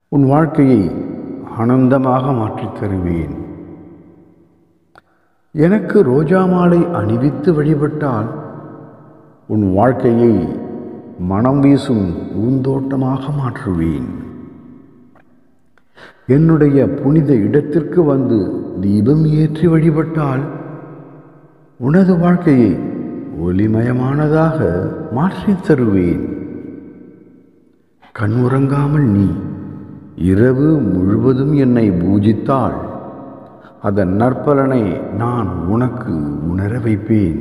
உன் வாழ்க்கையை ஆனந்தமாக மாற்றித் தருவேன் எனக்கு ரோஜா மாலை அணிவித்து வழிபட்டால் உன் வாழ்க்கையை மனம் வீசும் பூந்தோட்டமாக மாற்றுவேன் என்னுடைய புனித இடத்திற்கு வந்து தீபம் ஏற்றி வழிபட்டால் உனது வாழ்க்கையை ஒளிமயமானதாக மாற்றித் தருவேன் கண் உறங்காமல் நீ இரவு முழுவதும் என்னை பூஜித்தால் அதன் நற்பலனை நான் உனக்கு உணர வைப்பேன்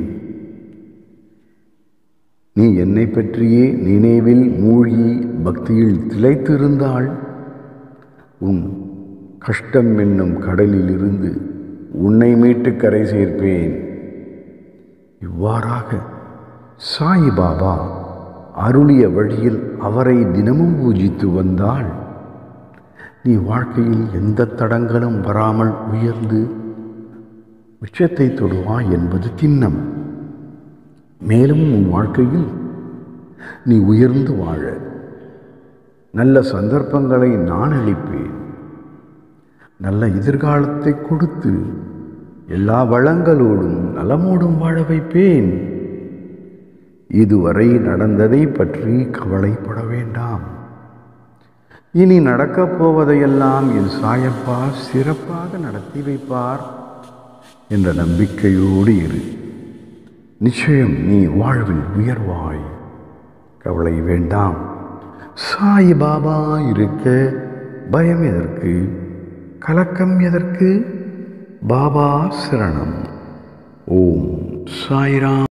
நீ என்னை பற்றியே நினைவில் மூழ்கி பக்தியில் திளைத்திருந்தால் உன் கஷ்டம் என்னும் கடலில் இருந்து உன்னை மீட்டு கரை சேர்ப்பேன் இவ்வாறாக சாய் பாபா அருளிய வழியில் அவரை தினமும் பூஜித்து வந்தால் நீ வாழ்க்கையில் எந்த தடங்களும் வராமல் உயர்ந்து உச்சத்தை தொடுவாய் என்பது திண்ணம் மேலும் உன் வாழ்க்கையில் நீ உயர்ந்து வாழ நல்ல சந்தர்ப்பங்களை நான் அளிப்பேன் நல்ல எதிர்காலத்தை கொடுத்து எல்லா வளங்களோடும் நலமோடும் வாழ வைப்பேன் இதுவரை நடந்ததை பற்றி கவலைப்பட வேண்டாம் இனி நடக்கப் போவதையெல்லாம் என் சாயப்பா சிறப்பாக நடத்தி வைப்பார் என்ற நம்பிக்கையோடு இரு நிச்சயம் நீ வாழ்வில் உயர்வாய் கவலை வேண்டாம் சாய் பாபா இருக்க பயம் எதற்கு கலக்கம் எதற்கு பாபா சரணம் ஓம் சாய்ராம்